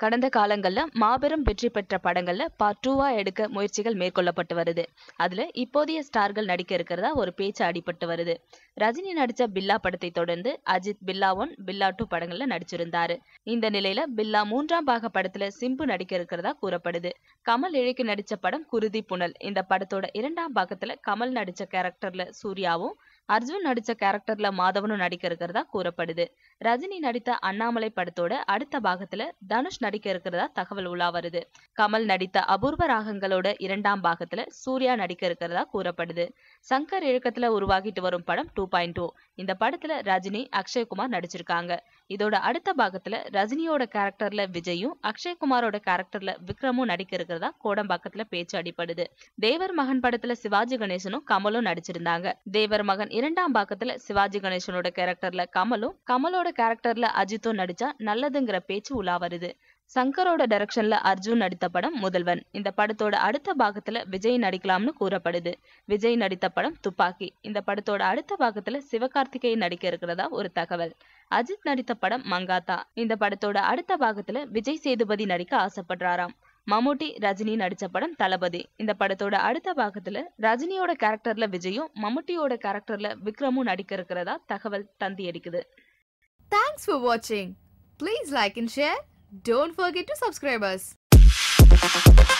கடந்த காலங்கள்ல மாபெரும் வெற்றி பெற்ற படங்கள்ல பார்ட் டூவா எடுக்க முயற்சிகள் மேற்கொள்ளப்பட்டு வருது அதுல இப்போதைய ஸ்டார்கள் நடிக்க இருக்கிறதா ஒரு பேச்சு அடிபட்டு வருது ரஜினி நடிச்ச பில்லா படத்தை தொடர்ந்து அஜித் பில்லா ஒன் பில்லா டூ படங்கள்ல நடிச்சிருந்தாரு இந்த நிலையில பில்லா மூன்றாம் பாக படத்துல சிம்பு நடிக்க இருக்கிறதா கூறப்படுது கமல் இழைக்கு நடிச்ச படம் குருதி புனல் இந்த படத்தோட இரண்டாம் பாகத்துல கமல் நடிச்ச கேரக்டர்ல சூர்யாவும் அர்ஜுன் நடிச்ச கேரக்டர்ல மாதவனும் நடிக்க இருக்கிறதா கூறப்படுது ரஜினி நடித்த அண்ணாமலை படத்தோட அடுத்த பாகத்துல தனுஷ் நடிக்க இருக்கிறதா தகவல் உலா வருது கமல் நடித்த அபூர்வ ராகங்களோட இரண்டாம் பாகத்துல சூர்யா நடிக்க இருக்கிறதா கூறப்படுது சங்கர் இயக்கத்துல உருவாகிட்டு வரும் படம் டூ பாயிண்ட் டூ இந்த படத்துல ரஜினி அக்ஷய்குமார் நடிச்சிருக்காங்க இதோட அடுத்த பாகத்துல ரஜினியோட கேரக்டர்ல விஜயும் அக்ஷய்குமாரோட கேரக்டர்ல விக்ரமும் நடிக்க இருக்கிறதா கோடம்பாக்கத்துல பேச்சு அடிப்படுது தேவர் மகன் படத்துல சிவாஜி கணேசனும் கமலும் நடிச்சிருந்தாங்க தேவர் மகன் இரண்டாம் பாகத்துல சிவாஜி கணேசனோட கேரக்டர்ல கமலும் கமலோட கேரக்டர்ல அஜித்தும் நடிச்சா நல்லதுங்கிற பேச்சு உலா வருது சங்கரோட டைரக்ஷன்ல அர்ஜுன் நடித்த படம் முதல்வன் இந்த படத்தோட அடுத்த பாகத்துல விஜய் நடிக்கலாம்னு கூறப்படுது விஜய் நடித்த படம் துப்பாக்கி இந்த படத்தோட அடுத்த பாகத்துல சிவகார்த்திகேயன் நடிக்க இருக்கிறதா ஒரு தகவல் அஜித் நடித்த படம் மங்காத்தா இந்த படத்தோட அடுத்த பாகத்துல விஜய் சேதுபதி நடிக்க ஆசைப்படுறாராம் மம்முட்டி ரஜினி நடிச்ச படம் தளபதி இந்த படத்தோட அடுத்த பாகத்துல ரஜினியோட கேரக்டர்ல விஜயும் மம்முட்டியோட கேரக்டர்ல விக்ரமும் நடிக்க இருக்கிறதா தகவல் தந்தி அடிக்குது Thanks for watching. Please like and share. Don't forget to subscribe us.